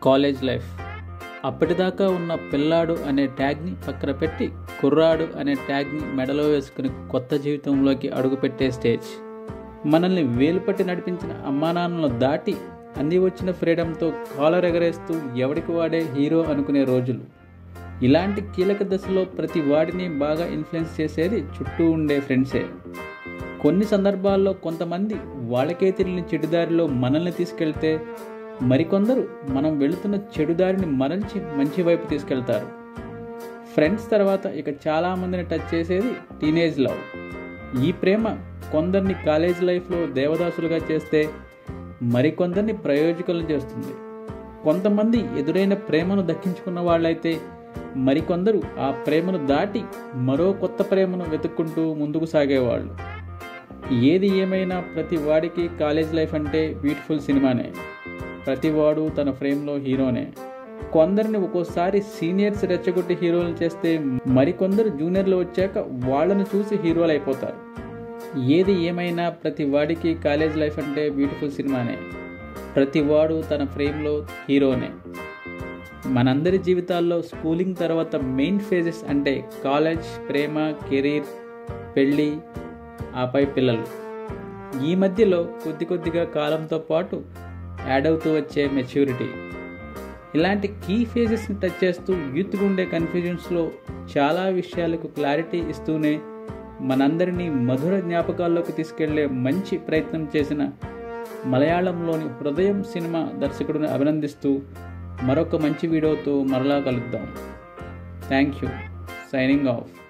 college life అప్పటిదాకా ఉన్న పిల్లాడు అనే ట్యాగ్ని పక్కన పెట్టి కుర్రాడు అనే ట్యాగ్ని మెడలో వేసుకుని కొత్త జీవితంలోకి అడుగుపెట్టే స్టేజ్ మనల్ని వేలుపట్టి నడిపించిన అమ్మానాన్నలను దాటి అంది వచ్చిన ఫ్రీడంతో కాలర్ ఎగరేస్తూ ఎవడికి వాడే హీరో అనుకునే రోజులు ఇలాంటి కీలక దశలో ప్రతి వాడిని బాగా ఇన్ఫ్లుయెన్స్ చేసేది చుట్టూ ఉండే ఫ్రెండ్సే కొన్ని సందర్భాల్లో కొంతమంది వాళ్ళకే తెలియని చెడుదారిలో మనల్ని తీసుకెళ్తే మరికొందరు మనం వెళుతున్న చెడుదారిని మరల్చి మంచి వైపు తీసుకెళ్తారు ఫ్రెండ్స్ తర్వాత ఇక చాలామందిని టచ్ చేసేది టీనేజ్ లవ్ ఈ ప్రేమ కొందరిని కాలేజ్ లైఫ్లో దేవదాసులుగా చేస్తే మరికొందరిని ప్రయోజకులను చేస్తుంది కొంతమంది ఎదురైన ప్రేమను దక్కించుకున్న వాళ్ళైతే మరికొందరు ఆ ప్రేమను దాటి మరో కొత్త ప్రేమను వెతుక్కుంటూ ముందుకు సాగేవాళ్ళు ఏది ఏమైనా ప్రతి వాడికి కాలేజ్ లైఫ్ అంటే బ్యూటిఫుల్ సినిమానే ప్రతి వాడు తన ఫ్రేమ్లో హీరోనే కొందరిని ఒక్కోసారి సీనియర్స్ రెచ్చగొట్టి హీరోలు చేస్తే మరికొందరు జూనియర్లు వచ్చాక వాళ్ళను చూసి హీరోలు అయిపోతారు ఏది ఏమైనా ప్రతి వాడికి కాలేజ్ లైఫ్ అంటే బ్యూటిఫుల్ సినిమానే ప్రతి వాడు తన ఫ్రేమ్లో హీరోనే మనందరి జీవితాల్లో స్కూలింగ్ తర్వాత మెయిన్ ఫేజెస్ అంటే కాలేజ్ ప్రేమ కెరీర్ పెళ్ళి ఆపై పిల్లలు ఈ మధ్యలో కొద్ది కొద్దిగా కాలంతో పాటు యాడ్ అవుతూ వచ్చే మెచ్యూరిటీ ఇలాంటి కీ ఫేజెస్ని టచ్ చేస్తూ యూత్గా ఉండే కన్ఫ్యూజన్స్లో చాలా విషయాలకు క్లారిటీ ఇస్తూనే మనందరినీ మధుర జ్ఞాపకాల్లోకి తీసుకెళ్లే మంచి ప్రయత్నం చేసిన మలయాళంలోని హృదయం సినిమా దర్శకుడిని అభినందిస్తూ మరొక మంచి వీడియోతో మరలా కలుద్దాం థ్యాంక్ యూ సైనింగ్ ఆఫ్